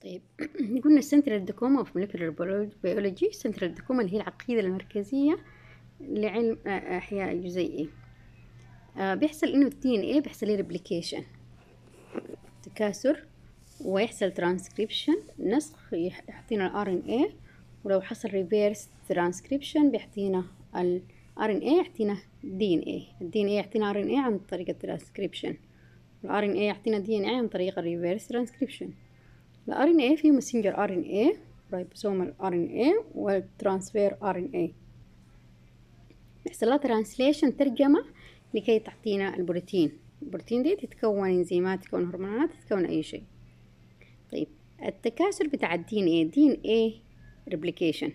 طيب قلنا السنترال دوكوما اوف موليكولر بيولوجي سنترال دوكوما اللي هي العقيدة المركزية لعلم أحياء الجزيئي آه بيحصل إنه الدي إن إيه بيحصل له ريبليكيشن تكاثر ويحصل ترانسكريبشن نسخ يعطينا الار ان اي ولو حصل ريفيرس ترانسكريبشن بيعطينا ال ار ان اي يعطينا دي ان اي الدي ان اي يعطينا ار ان اي عن طريق الترانسكريبشن والار ان اي يعطينا دي ان اي عن طريق الريفيرس ترانسكريبشن الار ان اي فيه ماسنجر ار ان اي رايبوسومال ار ان اي والترانسفير ار ان اي بيحصل لها ترانسليشن ترجمة لكي تعطينا البروتين البروتين دي تتكون انزيمات تتكون هرمونات تتكون اي شيء طيب التكاثر بتاع الدي ان اي دي ان اي ريبليكيشن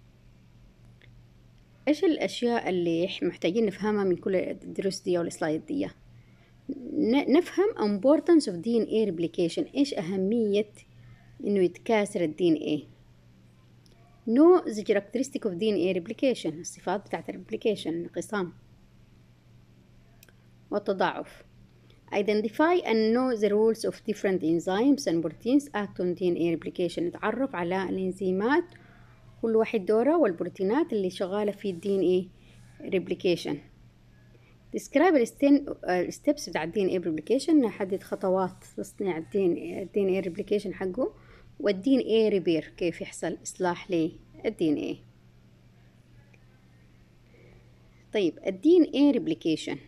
ايش الاشياء اللي محتاجين نفهمها من كل الدروس دي والسلايد دي نفهم importance of DNA replication ايش اهمية انه يتكاثر الدي ان اي know the characteristic of DNA replication الصفات بتاعت الريبليكيشن الانقسام والتضاعف identify and know the rules of different enzymes and proteins act on DNA replication نتعرف على الانزيمات كل واحد دورة والبروتينات اللي شغالة في الدي ان اي replication describe الستبس بتاع الدي ان اي replication نحدد خطوات تصنيع الدي ان اي replication حقه والدي ان اي ريبير كيف يحصل اصلاح للدي ان اي طيب الدي ان اي replication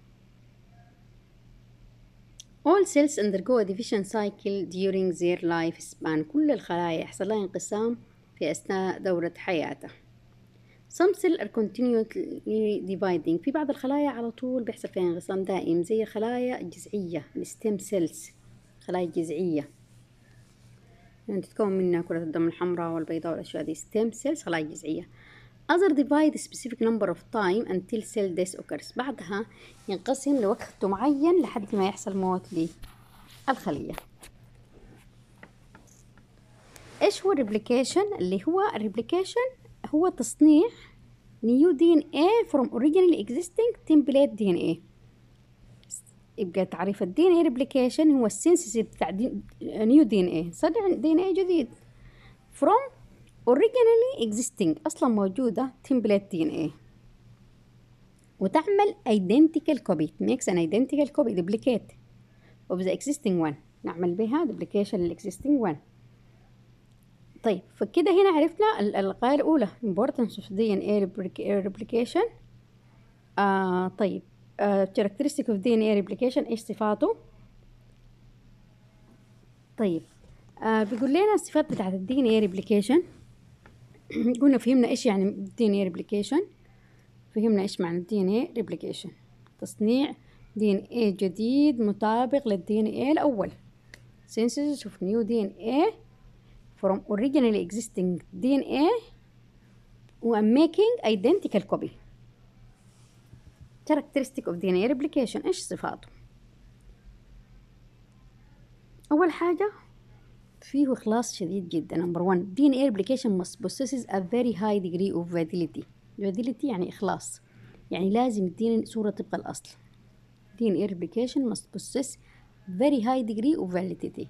All cells undergo a division cycle during their lifespan. كل الخلايا يحصل لها انقسام في أثناء دورة حياتها. Some cells are continually dividing. في بعض الخلايا على طول بيحصل فيها انقسام دائم زي الخلايا الجذعية الستيم سيلز خلايا جذعية يعني تتكون منها كرة الدم الحمراء والبيضاء والأشياء دي ستيم سيلز خلايا جذعية other divide specific number of time until cell death occurs بعدها ينقسم لوقت معين لحد ما يحصل موت للخلية ايش هو الريبليكيشن اللي هو الريبليكيشن هو تصنيع نيو دي ان اي from originally existing template دي ان اي يبقى تعريف الدي ان اي ريبليكيشن هو السينسيس بتاع نيو دي ان اي صنع دي ان اي جديد from originally existing أصلا موجودة template DNA وتعمل identical copy makes an identical copy duplicate of the existing one نعمل بها duplication للexisting one طيب فكده هنا عرفنا الغاية الأولى importance of DNA replication آه طيب آه characteristic of DNA replication إيش صفاته طيب آه بيقول لنا الصفات بتاعت الدي ان اي ريبليكيشن قلنا فهمنا ايش يعني دي ان اي ريبليكيشن فهمنا ايش معنى الدي ان اي ريبليكيشن تصنيع دي ان اي جديد مطابق للدي ان اي الاول synthesis of new DNA from originally existing DNA و making identical copy characteristic of DNA replication ايش صفاته اول حاجه فيه إخلاص شديد جدا نمبر 1 DNA replication must possesses a very high degree of validity validity يعني إخلاص يعني لازم يدينا صورة طبق الأصل DNA replication must possess very high degree of validity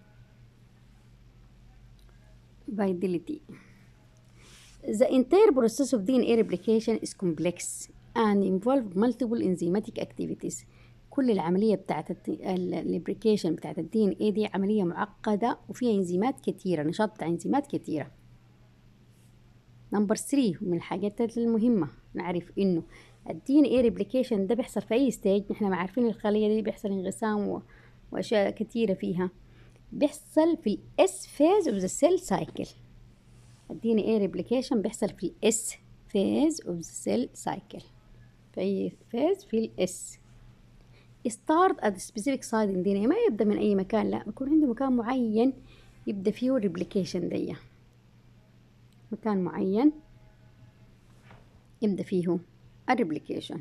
validity The entire process of DNA replication is complex and involve multiple enzymatic activities كل العملية بتاعت الابريكيشن بتاعت الدي ان اي دي عملية معقدة وفيها انزيمات كتيرة نشاط بتاع انزيمات كتيرة نمبر 3 من الحاجات المهمة نعرف انه الدي ان اي ريبليكيشن ده بيحصل في اي ستيج نحن ما عارفين الخلية دي بيحصل انقسام و... واشياء كتيرة فيها بيحصل في الاس فيز اوف ذا سيل سايكل الدي ان اي ريبليكيشن بيحصل في الاس فيز اوف ذا سيل سايكل في اي فيز في الاس start at a specific site in DNA ما يبدأ من أي مكان لا بيكون عنده مكان معين يبدأ فيه الريبليكيشن دي مكان معين يبدأ فيه الريبليكيشن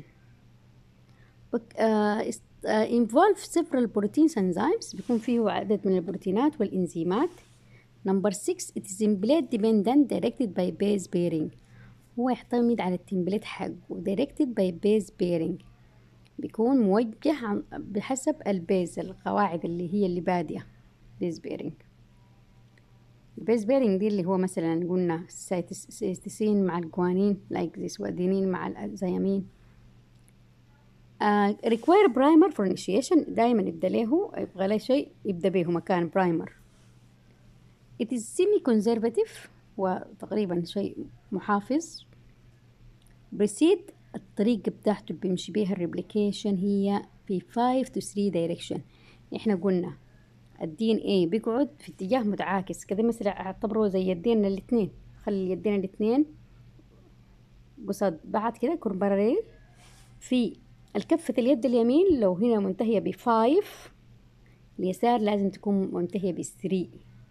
involve several proteins enzymes بيكون فيه عدد من البروتينات والإنزيمات number 6 it is template dependent directed by base pairing هو يعتمد على التمبليت حقه directed by base pairing بيكون موجه بحسب البيز القواعد اللي هي اللي بادية بيز بيرنج البيس بيرنج دي اللي هو مثلا قلنا سيتسين مع الجوانين لايك ذيس وادينين مع الزيامين uh, require primer for initiation دائما يبدأ له يبغى له شيء يبدأ به مكان برايمر it is semi conservative وتقريبا شيء محافظ بريسيد الطريقة بتاعته بيمشي بيها الريبليكيشن هي في 5 to 3 direction احنا قلنا الدي ان اي بيقعد في اتجاه متعاكس كذا مثلا اعتبره زي يدينا الاثنين خلي يدينا الاثنين قصاد بعض كده كورباريل في الكفة اليد اليمين لو هنا منتهية بفايف اليسار لازم تكون منتهية بثري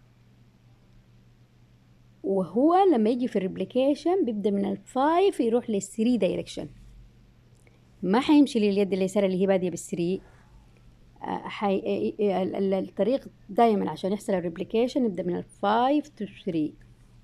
وهو لما يجي في الريبليكيشن بيبدأ من الفايف يروح للثري دايركشن ما حيمشي لليد اليسار اللي هي بادية بالثري حي... الطريق دائما عشان يحصل الريبليكيشن يبدأ من الفايف تو ثري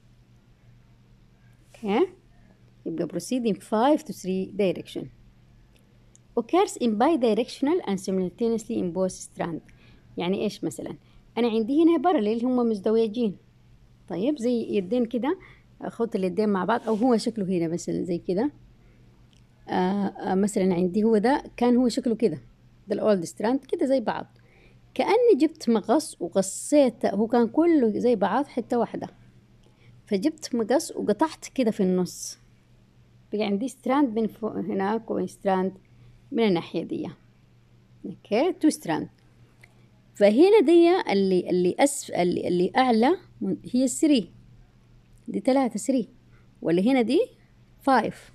اوكي يبقى proceed in 5 to 3 direction occurs in bidirectional and simultaneously in both strand يعني ايش مثلا انا عندي هنا بارلل هم مزدوجين طيب زي يدين كده اخد اليدين مع بعض او هو شكله هنا مثلا زي كده آه آه مثلا عندي هو ده كان هو شكله كده ده الاولد ستراند كده زي بعض كأني جبت مقص وقصيت هو كان كله زي بعض حتة واحدة فجبت مقص وقطعت كده في النص بقى عندي ستراند من فوق هناك وستراند من الناحية دي اوكي تو ستراند فهنا دي اللي اللي أسف اللي, اللي أعلى هي الثري دي ثلاثة ثري واللي هنا دي فايف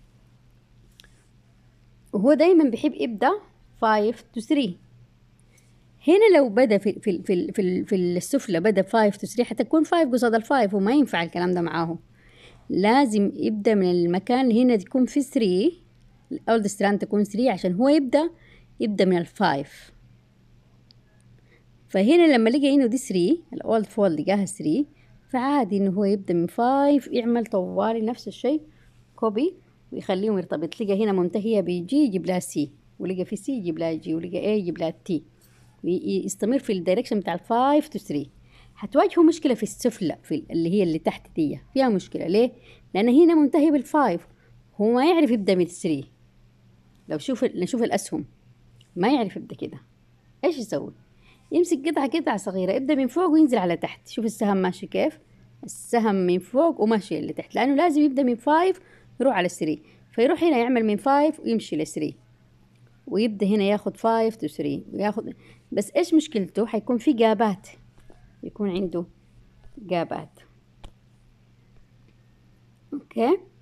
وهو دايما بيحب يبدأ فايف تو ثري هنا لو بدا في في في في, في السفلى بدا 5 تو 3 حتكون 5 قصاد الفايف وما ينفع الكلام ده معاهم لازم يبدا من المكان اللي هنا يكون في 3 الاولد ستراند تكون 3 عشان هو يبدا يبدا من الفايف فهنا لما لقى انه دي 3 الاولد فول لقاها 3 فعادي انه هو يبدا من 5 يعمل طوالي نفس الشيء كوبي ويخليهم يرتبط لقى هنا منتهيه بجي يجيب لها سي ولقى في سي يجيب لها جي ولقى اي يجيب لها تي ويستمر في الدايركشن بتاع الفايف تو 3 هتواجهوا مشكلة في السفلى في اللي هي اللي تحت دي فيها مشكلة ليه؟ لأن هنا منتهي بالفايف هو ما يعرف يبدأ من الثري لو شوف نشوف الأسهم ما يعرف يبدأ كده إيش يسوي؟ يمسك قطعة قطعة صغيرة يبدأ من فوق وينزل على تحت شوف السهم ماشي كيف؟ السهم من فوق وماشي اللي تحت لأنه لازم يبدأ من فايف يروح على الثري فيروح هنا يعمل من فايف ويمشي للثري ويبدا هنا ياخد 5 تو 3 وياخد بس ايش مشكلته حيكون في جابات يكون عنده جابات اوكي